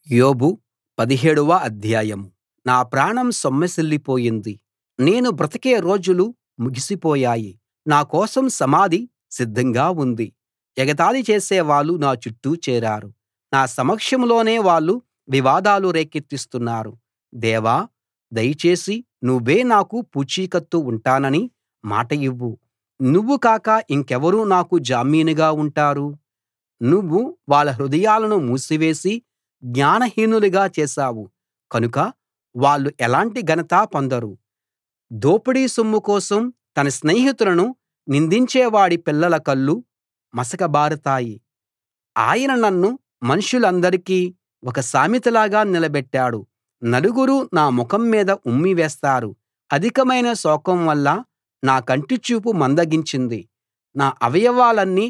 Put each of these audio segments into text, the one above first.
యోబు పదిహేడవ అధ్యాయం నా ప్రాణం సొమ్మసిల్లిపోయింది నేను బ్రతికే రోజులు ముగిసిపోయాయి నా కోసం సమాధి సిద్ధంగా ఉంది ఎగతాళి చేసేవాళ్ళు నా చుట్టూ చేరారు నా సమక్షంలోనే వాళ్ళు వివాదాలు రేకెత్తిస్తున్నారు దేవా దయచేసి నువ్వే నాకు పూచీకత్తు ఉంటానని మాట ఇవ్వు నువ్వు కాక ఇంకెవరు నాకు జామీనుగా ఉంటారు నువ్వు వాళ్ళ హృదయాలను మూసివేసి జ్ఞానహీనులుగా చేశావు కనుక వాళ్ళు ఎలాంటి ఘనత పొందరు దోపిడీ సొమ్ము కోసం తన స్నేహితులను నిందించేవాడి పిల్లల కళ్ళు మసకబారతాయి ఆయన నన్ను మనుషులందరికీ ఒక సామెతలాగా నిలబెట్టాడు నలుగురు నా ముఖం మీద ఉమ్మి వేస్తారు అధికమైన శోకం వల్ల నా కంటిచూపు మందగించింది నా అవయవాలన్నీ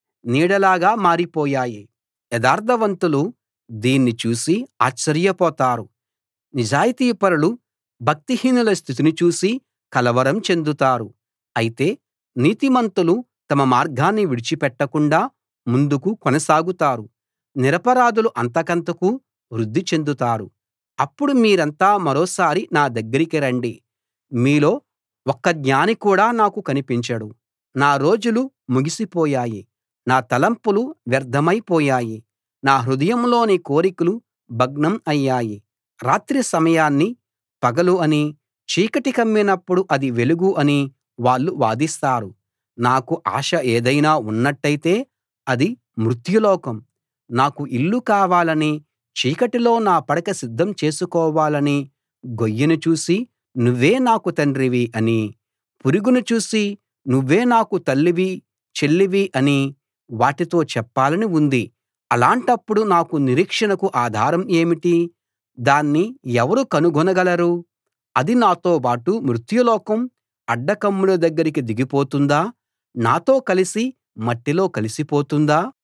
నీడలాగా మారిపోయాయి యథార్థవంతులు దీన్ని చూసి ఆశ్చర్యపోతారు నిజాయితీపరులు భక్తిహీనుల స్థితిని చూసి కలవరం చెందుతారు అయితే నీతిమంతులు తమ మార్గాన్ని విడిచిపెట్టకుండా ముందుకు కొనసాగుతారు నిరపరాధులు అంతకంతకూ వృద్ధి చెందుతారు అప్పుడు మీరంతా మరోసారి నా దగ్గరికి రండి మీలో ఒక్క జ్ఞాని కూడా నాకు కనిపించడు నా రోజులు ముగిసిపోయాయి నా తలంపులు వ్యర్థమైపోయాయి నా హృదయంలోని కోరికలు భగ్నం అయ్యాయి రాత్రి సమయాన్ని పగలు అని చీకటి కమ్మినప్పుడు అది వెలుగు అని వాళ్ళు వాదిస్తారు నాకు ఆశ ఏదైనా ఉన్నట్టయితే అది మృత్యులోకం నాకు ఇల్లు కావాలని చీకటిలో నా పడక సిద్ధం చేసుకోవాలని గొయ్యిని చూసి నువ్వే నాకు తండ్రివి అని పురుగును చూసి నువ్వే నాకు తల్లివి చెల్లివి అని వాటితో చెప్పాలని ఉంది అలాంటప్పుడు నాకు నిరీక్షణకు ఆధారం ఏమిటి దాన్ని ఎవరు కనుగొనగలరు అది నాతోబాటు మృత్యులోకం అడ్డకమ్ముల దగ్గరికి దిగిపోతుందా నాతో కలిసి మట్టిలో కలిసిపోతుందా